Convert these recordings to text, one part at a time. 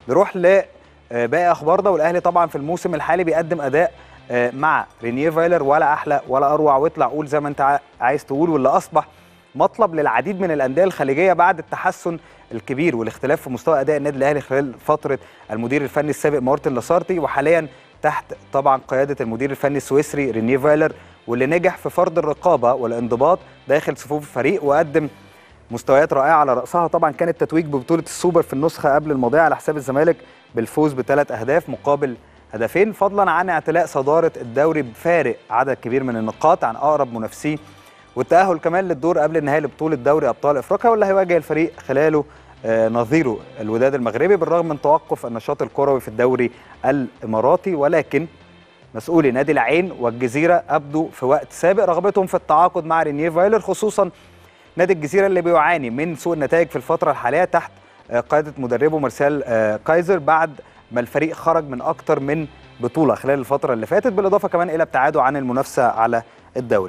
نروح لباقي اخبارنا والاهلي طبعا في الموسم الحالي بيقدم اداء آه، مع رينيه فايلر ولا احلى ولا اروع واطلع قول زي ما انت ع- عايز تقول واللي اصبح مطلب للعديد من الانديه الخليجيه بعد التحسن الكبير والاختلاف في مستوى اداء النادي الاهلي خلال فتره المدير الفني السابق مارتن لاسارتي وحاليا تحت طبعا قياده المدير الفني السويسري رينيه فايلر واللي نجح في فرض الرقابه والانضباط داخل صفوف الفريق وقدم مستويات رائعه على راسها طبعا كان التتويج ببطوله السوبر في النسخه قبل الماضيه على حساب الزمالك بالفوز بثلاث اهداف مقابل هدفين فضلا عن اعتلاء صداره الدوري بفارق عدد كبير من النقاط عن اقرب منافسيه والتاهل كمان للدور قبل النهائي لبطوله دوري ابطال افريقيا واللي هيواجه الفريق خلاله آه، نظيره الوداد المغربي بالرغم من توقف النشاط الكروي في الدوري الاماراتي ولكن مسؤولي نادي العين والجزيره ابدوا في وقت سابق رغبتهم في التعاقد مع رينيه فايلر خصوصا نادي الجزيره اللي بيعاني من سوء النتائج في الفتره الحاليه تحت آه، قياده مدربه مارسيل آه، كايزر بعد ما الفريق خرج من اكتر من بطوله خلال الفتره اللي فاتت بالاضافه كمان الى ابتعاده عن المنافسه على الدوري.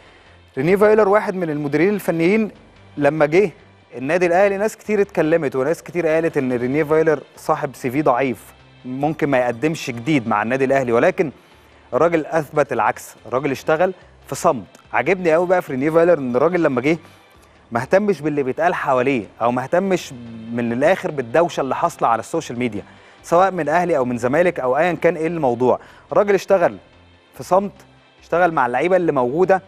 رينيه فايلر واحد من المديرين الفنيين لما جه النادي الاهلي ناس كتير اتكلمت وناس كتير قالت ان رينيه فايلر صاحب سي في ضعيف ممكن ما يقدمش جديد مع النادي الاهلي ولكن الراجل اثبت العكس الراجل اشتغل في صمت عجبني قوي بقى في رينيه فايلر ان الراجل لما جه ما اهتمش باللي بيتقال حواليه او ما اهتمش من الاخر بالدوشه اللي حاصله على السوشيال ميديا سواء من اهلي او من زمالك او ايا كان ايه الموضوع الراجل اشتغل في صمت اشتغل مع اللعيبه اللي موجوده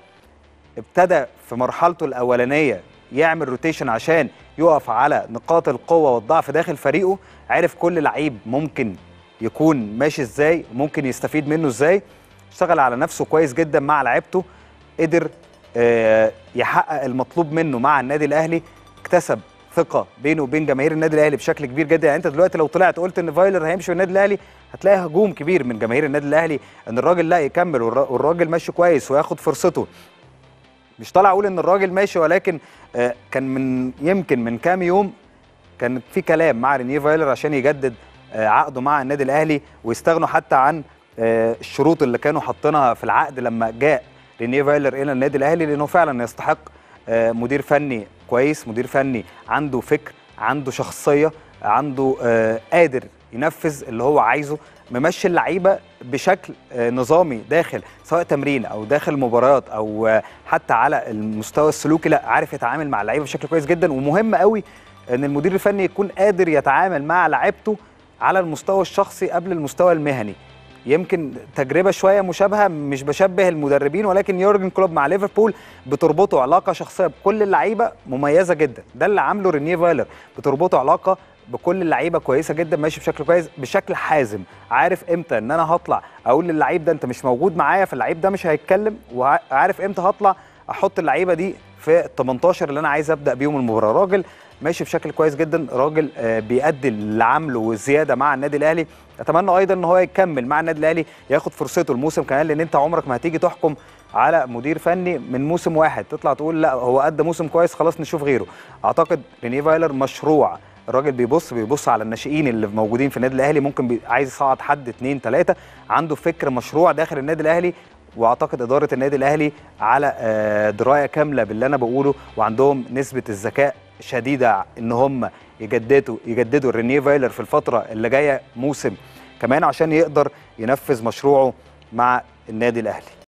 ابتدى في مرحلته الاولانيه يعمل روتيشن عشان يقف على نقاط القوه والضعف داخل فريقه عرف كل لعيب ممكن يكون ماشي ازاي ممكن يستفيد منه ازاي اشتغل على نفسه كويس جدا مع لعيبته قدر آه، يحقق المطلوب منه مع النادي الاهلي اكتسب ثقه بينه وبين جماهير النادي الاهلي بشكل كبير جدا يعني انت دلوقتي لو طلعت قلت ان فايلر هيمشي من النادي الاهلي هتلاقي هجوم كبير من جماهير النادي الاهلي ان الراجل لا يكمل والر- والراجل ماشي كويس وياخد فرصته مش طالع اقول ان الراجل ماشي ولكن آه، كان من يمكن من كام يوم كان في كلام مع رينيه فايلر عشان يجدد آه، عقده مع النادي الاهلي ويستغنوا حتى عن آه، الشروط اللي كانوا حاطينها في العقد لما جاء رينيه فايلر الى النادي الاهلي لانه فعلا يستحق آه، مدير فني كويس مدير فني عنده فكر عنده شخصيه عنده آه، قادر ينفذ اللي هو عايزه ممشي اللعيبه بشكل آه، نظامي داخل سواء تمرين او داخل مباريات او آه، حتى على المستوى السلوكي لا عارف يتعامل مع اللعيبه بشكل كويس جدا ومهم قوي ان المدير الفني يكون قادر يتعامل مع لعيبته على المستوى الشخصي قبل المستوى المهني يمكن تجربه شويه مشابهه مش بشبه المدربين ولكن يورجن كلوب مع ليفربول بتربطه علاقه شخصيه بكل اللعيبه مميزه جدا ده اللي عامله رينيه فايلر بتربطه علاقه بكل اللعيبه كويسه جدا ماشي بشكل كويس بشكل حازم عارف امتى ان انا هطلع اقول للعيب ده انت مش موجود معايا فاللعيب ده مش هيتكلم وعارف امتى هطلع احط اللعيبه دي في ال 18 اللي انا عايز ابدا بيهم المباراه راجل ماشي بشكل كويس جدا راجل آه، بيأدي اللي عامله والزياده مع النادي الاهلي اتمنى ايضا ان هو يكمل مع النادي الاهلي ياخد فرصته الموسم كمان لان انت عمرك ما هتيجي تحكم على مدير فني من موسم واحد تطلع تقول لا هو ادى موسم كويس خلاص نشوف غيره اعتقد رينيه فايلر مشروع الراجل بيبص بيبص على الناشئين اللي موجودين في النادي الاهلي ممكن بي... عايز يصعد حد اتنين تلاته عنده فكر مشروع داخل النادي الاهلي واعتقد اداره النادي الاهلي على آه، درايه كامله باللي انا بقوله وعندهم نسبه الذكاء شديده ان هم يجددوا يجددوا رينيه فايلر في الفتره اللي جايه موسم كمان عشان يقدر ينفذ مشروعه مع النادي الاهلي